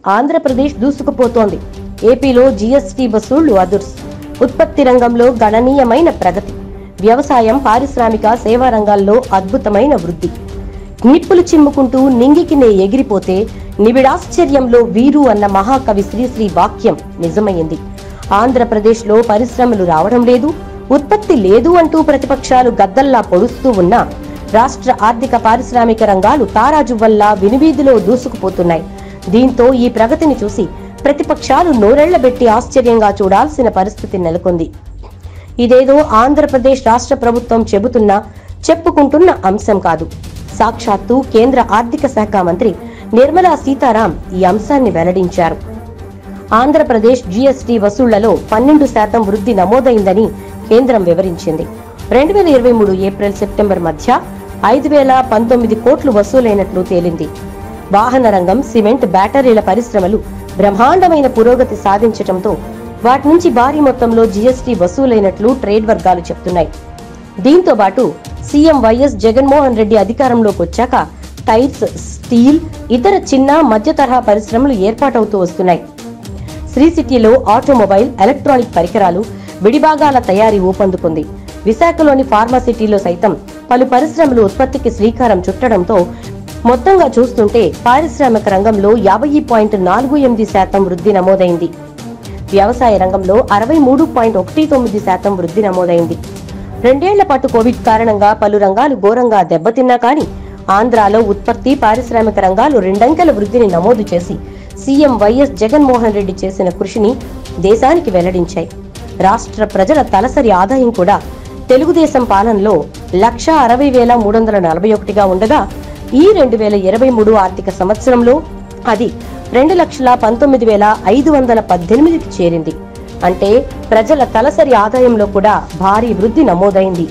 ఆంధ్రప్రదేశ్ దూసుకుపోతోంది ఏపీలో జీఎస్టీ వసూళ్లు అదుర్స్ ఉత్పత్తి రంగంలో గణనీయమైన ప్రగతి వ్యవసాయం పారిశ్రామిక సేవా రంగాల్లో అద్భుతమైన వృద్ధి నిప్పులు చిమ్ముకుంటూ నింగికినే ఎగిరిపోతే నిబిడాశ్చర్యంలో వీరు అన్న మహాకవి శ్రీశ్రీ వాక్యం నిజమైంది ఆంధ్రప్రదేశ్లో పరిశ్రమలు రావడం లేదు ఉత్పత్తి లేదు అంటూ ప్రతిపక్షాలు గద్దల్లా పొడుస్తూ ఉన్నా రాష్ట్ర ఆర్థిక పారిశ్రామిక రంగాలు తారాజువ్వల్లా వినివీధిలో దూసుకుపోతున్నాయి దీంతో ఈ ప్రగతిని చూసి ప్రతిపక్షాలు నోరెళ్లబెట్టి ఆశ్చర్యంగా చూడాల్సిన పరిస్థితి నెలకొంది ఇదేదో ఆంధ్రప్రదేశ్ రాష్ట్ర ప్రభుత్వం చెబుతున్నా చెప్పుకుంటున్న అంశం కాదు సాక్షాత్తు కేంద్ర ఆర్థిక శాఖ మంత్రి నిర్మలా సీతారాం ఈ అంశాన్ని వెల్లడించారు ఆంధ్రప్రదేశ్ జీఎస్టీ వసూళ్లలో పన్నెండు శాతం వృద్ధి నమోదైందని కేంద్రం వివరించింది రెండు వేల ఇరవై మూడు ఏప్రిల్ సెప్టెంబర్ మధ్య ఐదు వేల పంతొమ్మిది కోట్లు వసూలైనట్లు తేలింది వాహన రంగం సిమెంట్ బ్యాటరీల పరిశ్రమలు బ్రహ్మాండమైన పురోగతి సాధించటంతో వాటి నుంచి భారీ మొత్తంలో జీఎస్టీ వసూలైనట్లు ట్రేడ్ వర్గాలు చెప్తున్నాయి దీంతో పాటు సీఎం వైఎస్ జగన్మోహన్ రెడ్డి అధికారంలోకి వచ్చాక టైర్స్ స్టీల్ ఇతర చిన్న మధ్య తరహా పరిశ్రమలు ఏర్పాటవుతూ వస్తున్నాయి శ్రీ సిటీలో ఆటోమొబైల్ ఎలక్ట్రానిక్ పరికరాలు విడిభాగాల తయారీ ఊపందుకుంది విశాఖలోని ఫార్మా సిటీలో సైతం పలు పరిశ్రమలు ఉత్పత్తికి శ్రీకారం చుట్టడంతో మొత్తంగా చూస్తుంటే పారిశ్రామిక రంగంలో యాభై పాయింట్ నాలుగు ఎనిమిది శాతం వృద్ధి నమోదైంది వ్యవసాయ రంగంలో అరవై మూడు పాయింట్ ఒకటి తొమ్మిది శాతం వృద్ధి నమోదైంది రెండేళ్ల పాటు కోవిడ్ కారణంగా పలు రంగాలు ఘోరంగా దెబ్బతిన్నా కానీ ఆంధ్రాలో ఉత్పత్తి పారిశ్రామిక రంగాలు రెండంకెల వృద్ధిని నమోదు చేసి సీఎం వైఎస్ జగన్మోహన్ రెడ్డి చేసిన కృషిని దేశానికి వెల్లడించాయి రాష్ట్ర ప్రజల తలసరి ఆదాయం కూడా తెలుగుదేశం పాలనలో లక్ష అరవై వేల మూడు వందల నలభై ఒకటిగా ఉండగా ఈ రెండు వేల ఇరవై మూడు ఆర్థిక సంవత్సరంలో అది రెండు లక్షల పంతొమ్మిది వేల ఐదు వందల పద్దెనిమిదికి చేరింది అంటే ప్రజల తలసరి ఆదాయంలో కూడా భారీ వృద్ధి నమోదైంది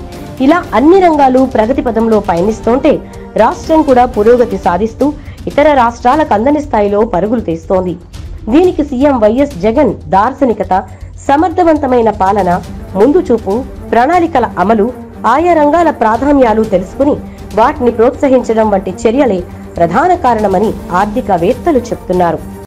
ఇలా అన్ని రంగాలు ప్రగతి పదంలో పయనిస్తుంటే రాష్ట్రం కూడా పురోగతి సాధిస్తూ ఇతర రాష్ట్రాలకు అందని స్థాయిలో పరుగులు తీస్తోంది దీనికి సీఎం వైఎస్ జగన్ దార్శనికత సమర్థవంతమైన పాలన ముందు చూపు ప్రణాళికల అమలు ఆయా రంగాల ప్రాధాన్యాలు తెలుసుకుని వాటిని ప్రోత్సహించడం వంటి చర్యలే ప్రధాన కారణమని ఆర్థికవేత్తలు చెప్తున్నారు